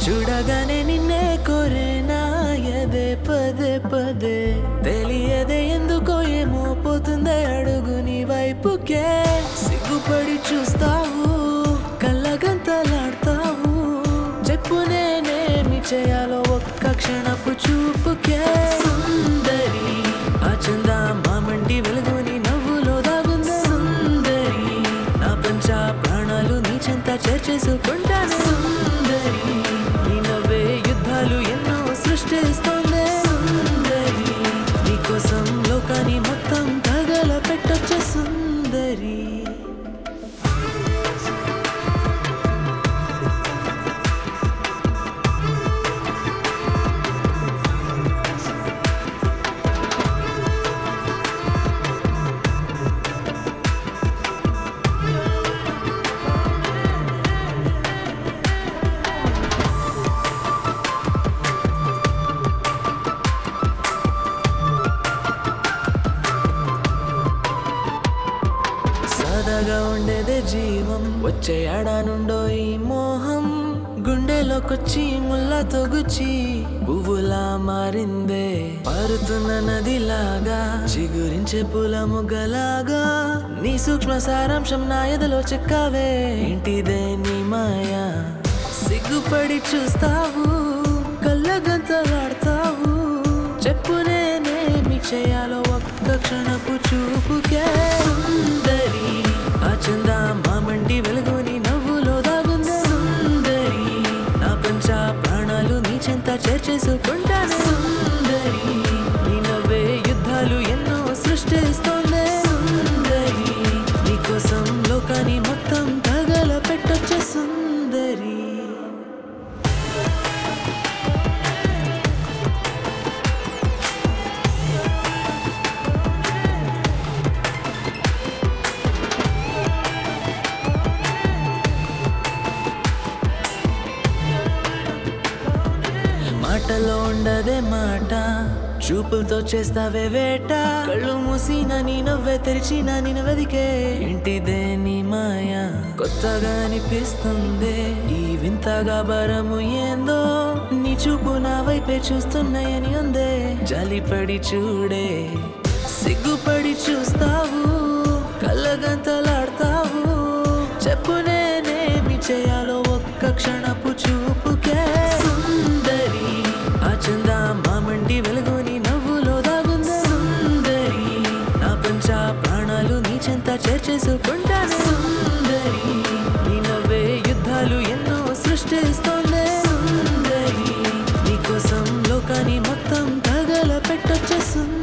చూడగానే నిన్నే కోరేనా ఎదే పదే పదే తెలియదే ఎందుకో ఏమో పోతుందే అడుగు నీ వైపుకే సిగ్గుపడి చూస్తావు కళ్ళగంతలాడతావు చెప్పు నేనేమి చేయాలో ఒక్క క్షణపు చూపుకే సుందరి ఆ చందా మామంటి వెలుగుని నవ్వులో దాగుందే సుందరి నా పంచ ప్రాణాలు నీ చెంత చేర్చేసుకుంటాను సుందరి నీ నవ్వే యుద్ధాలు ఎన్నో సృష్టిస్తోందే సుందరి నీకోసం లోకాన్ని మొత్తం తగల పెట్టొచ్చే సుందరి సాదాగా ఉండేదే జీవం వచ్చే ఏడానుండో ఈ మోహం గుండెలోకొచ్చి ముళ్ళతో గుచ్చి పువ్వులా మారిందే పారుతున్న నదిలాగా చిగురించే పూల మొగ్గలాగా నీ సూక్ష్మ సారాంశం నా ఎదలో చెక్కావే ఇంటిదే నీ మాయా సిగ్గుపడి చూస్తావు కళ్ళగంతలాడతావు చెప్పు నేనేమి చేయాలో ఒక్క క్షణపు చూపుకే సుందరి ఆ చందా మామంటి వెలుగుని నవ్వులో దాగుందే సుందరి నా పంచ ప్రాణాలు నీ చెంత చేర్చేసుకుంటాను సుందరి నీ నవ్వే యుద్ధాలు ఎన్నో సృష్టిస్తోందే సుందరి నీకోసం లోకాన్ని మొత్తం తగల పెట్టొచ్చే సుందరి మాటలో ఉండదే మాట చూపులతో చేస్తావే వేట కళ్ళు మూసిన నీ నవ్వే తెరిచిన నేను వెదికే ఇంటిదే నీ మాయ కొత్తగా అనిపిస్తుంది ఈ వింతగా బరము ఏందో నీ చూపు నా వైపే చూస్తున్నాయని ఉందే జాలిపడి చూడే సిగ్గుపడి చూస్తావు కళ్ళగంతలాడతావు చెప్పు నేనేమి చేయాలో ఒక్క క్షణపు చూపుకే సుందరి ఆ చందా మామంటి వెలుగుని నవ్వులో దాగుందే సుందరి నా పంచ ప్రాణాలు నీ చెంత చేర్చేసుకుంటాను సుందరి నీ నవ్వే యుద్ధాలు ఎన్నో సృష్టిస్తోందే సుందరి నీకోసం లోకాన్ని మొత్తం తగల పెట్టొచ్చే సుందరి